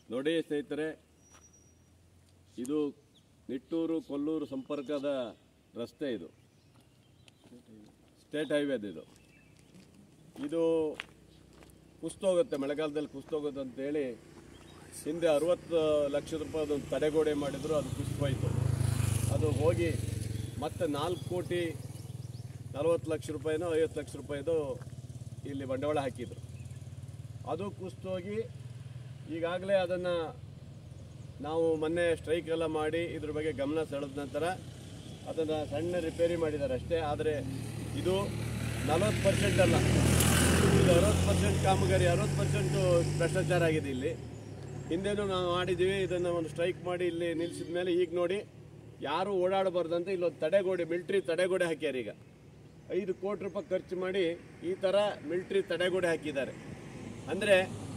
ನೋಡಿ ಸ್ನೇಹಿತರೆ ಇದು ನಿಟ್ಟೂರು ಕೊಲ್ಲೂರು ಸಂಪರ್ಕದ ರಸ್ತೆ ಇದು ಸ್ಟೇಟ್ ಹೈವೇದು ಇದು ಇದು ಕುಸ್ತೋಗುತ್ತೆ ಮಳೆಗಾಲದಲ್ಲಿ ಕುಸ್ತೋಗುತ್ತೆ ಅಂತೇಳಿ ಹಿಂದೆ ಅರವತ್ತು ಲಕ್ಷ ರೂಪಾಯಿ ಒಂದು ತಡೆಗೋಡೆ ಮಾಡಿದ್ರು ಅದು ಕುಸಿತೋಯ್ತು ಅದು ಹೋಗಿ ಮತ್ತೆ ನಾಲ್ಕು ಕೋಟಿ ನಲವತ್ತು ಲಕ್ಷ ರೂಪಾಯಿನೋ ಐವತ್ತು ಲಕ್ಷ ರೂಪಾಯಿದು ಇಲ್ಲಿ ಬಂಡವಾಳ ಹಾಕಿದ್ರು ಅದು ಕುಸಿತೋಗಿ ಈಗಾಗಲೇ ಅದನ್ನು ನಾವು ಮೊನ್ನೆ ಸ್ಟ್ರೈಕ್ ಎಲ್ಲ ಮಾಡಿ ಇದ್ರ ಬಗ್ಗೆ ಗಮನ ಸೆಳೆದ ನಂತರ ಅದನ್ನು ಸಣ್ಣ ರಿಪೇರಿ ಮಾಡಿದ್ದಾರೆ ಅಷ್ಟೇ ಆದರೆ ಇದು ನಲವತ್ತು ಪರ್ಸೆಂಟ್ ಅಲ್ಲ ಇದು ಅರವತ್ತು ಪರ್ಸೆಂಟ್ ಕಾಮಗಾರಿ ಅರವತ್ತು ಪರ್ಸೆಂಟು ಭ್ರಷ್ಟಾಚಾರ ಆಗಿದೆ ಇಲ್ಲಿ ಹಿಂದೆನೂ ನಾವು ಮಾಡಿದ್ದೀವಿ ಇದನ್ನು ಒಂದು ಸ್ಟ್ರೈಕ್ ಮಾಡಿ ಇಲ್ಲಿ ನಿಲ್ಲಿಸಿದ ಮೇಲೆ ಈಗ ನೋಡಿ ಯಾರು ಓಡಾಡಬಾರ್ದಂತ ಇಲ್ಲೊಂದು ತಡೆಗೋಡೆ ಮಿಲ್ಟ್ರಿ ತಡೆಗೋಡೆ ಹಾಕ್ಯಾರ ಈಗ ಐದು ಕೋಟಿ ರೂಪಾಯಿ ಖರ್ಚು ಮಾಡಿ ಈ ಥರ ಮಿಲ್ಟ್ರಿ ತಡೆಗೋಡೆ ಹಾಕಿದ್ದಾರೆ ಅಂದರೆ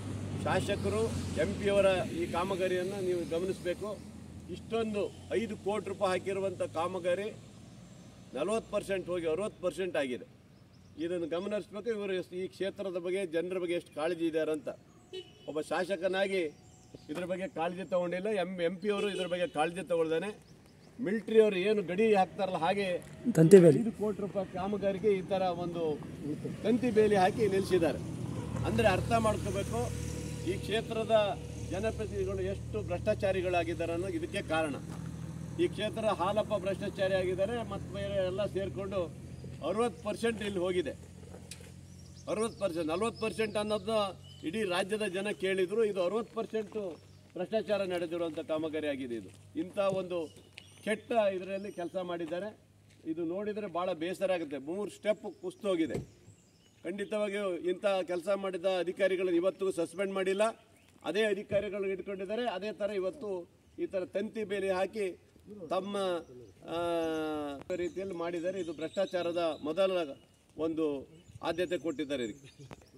ಶಾಸಕರು ಎಂ ಪಿಯವರ ಈ ಕಾಮಗಾರಿಯನ್ನು ನೀವು ಗಮನಿಸಬೇಕು ಇಷ್ಟೊಂದು ಐದು ಕೋಟಿ ರೂಪಾಯಿ ಹಾಕಿರುವಂಥ ಕಾಮಗಾರಿ ನಲವತ್ತು ಪರ್ಸೆಂಟ್ ಹೋಗಿ ಅರವತ್ತು ಪರ್ಸೆಂಟ್ ಆಗಿದೆ ಇದನ್ನು ಗಮನಿಸಬೇಕು ಇವರು ಎಷ್ಟ್- ಈ ಕ್ಷೇತ್ರದ ಬಗ್ಗೆ ಜನರ ಬಗ್ಗೆ ಎಷ್ಟು ಕಾಳಜಿ ಇದ್ದಾರೆ ಅಂತ ಒಬ್ಬ ಶಾಸಕನಾಗಿ ಇದ್ರ ಬಗ್ಗೆ ಕಾಳಜಿ ತಗೊಂಡಿಲ್ಲ ಎಂ ಎಂ ಪಿ ಅವರು ಇದ್ರ ಬಗ್ಗೆ ಕಾಳಜಿ ತಗೊಳ್ದಾನೆ ಮಿಲಿಟ್ರಿ ಅವರು ಏನು ಗಡಿ ಹಾಕ್ತಾರಲ್ಲ ಹಾಗೆ ತಂತಿ ಬೇಲಿ ಐದು ಕೋಟಿ ರೂಪಾಯಿ ಕಾಮಗಾರಿಗೆ ಈ ಥರ ಒಂದು ತಂತಿ ಬೇಲಿ ಹಾಕಿ ನಿಲ್ಲಿಸಿದ್ದಾರೆ ಅಂದರೆ ಅರ್ಥ ಮಾಡ್ಕೋಬೇಕು ಈ ಕ್ಷೇತ್ರದ ಜನಪ್ರತಿನಿಧಿಗಳು ಎಷ್ಟು ಭ್ರಷ್ಟಾಚಾರಿಗಳಾಗಿದ್ದಾರೆ ಅನ್ನೋದು ಇದಕ್ಕೆ ಕಾರಣ ಈ ಕ್ಷೇತ್ರ ಹಾಲಪ್ಪ ಭ್ರಷ್ಟಾಚಾರಿ ಆಗಿದ್ದಾರೆ ಮತ್ತು ಬೇರೆ ಎಲ್ಲ ಸೇರಿಕೊಂಡು ಅರವತ್ತು ಪರ್ಸೆಂಟ್ ಇಲ್ಲಿ ಹೋಗಿದೆ ಅರವತ್ತು ಪರ್ಸೆಂಟ್ ನಲ್ವತ್ತು ಪರ್ಸೆಂಟ್ ಅನ್ನೋದು ಇಡೀ ರಾಜ್ಯದ ಜನ ಕೇಳಿದ್ರು ಇದು ಅರವತ್ತು ಪರ್ಸೆಂಟು ಭ್ರಷ್ಟಾಚಾರ ನಡೆದಿರುವಂಥ ಕಾಮಗಾರಿ ಆಗಿದೆ ಇದು ಇಂಥ ಒಂದು ಕೆಟ್ಟ ಇದರಲ್ಲಿ ಕೆಲಸ ಮಾಡಿದ್ದಾರೆ ಇದು ನೋಡಿದರೆ ಭಾಳ ಬೇಸರ ಆಗುತ್ತೆ ಮೂರು ಸ್ಟೆಪ್ ಕುಸ್ತೋಗಿದೆ ಖಂಡಿತವಾಗಿಯೂ ಇಂಥ ಕೆಲಸ ಮಾಡಿದ ಅಧಿಕಾರಿಗಳನ್ನು ಇವತ್ತಿಗೂ ಸಸ್ಪೆಂಡ್ ಮಾಡಿಲ್ಲ ಅದೇ ಅಧಿಕಾರಿಗಳು ಇಟ್ಕೊಂಡಿದ್ದಾರೆ ಅದೇ ಥರ ಇವತ್ತು ಈ ಥರ ತಂತಿ ಬೇಲಿ ಹಾಕಿ ತಮ್ಮ ಆ, ರೀತಿಯಲ್ಲಿ ಮಾಡಿದ್ದಾರೆ ಇದು ಭ್ರಷ್ಟಾಚಾರದ ಮೊದಲ ಒಂದು ಆದ್ಯತೆ ಕೊಟ್ಟಿದ್ದಾರೆ ಇದಕ್ಕೆ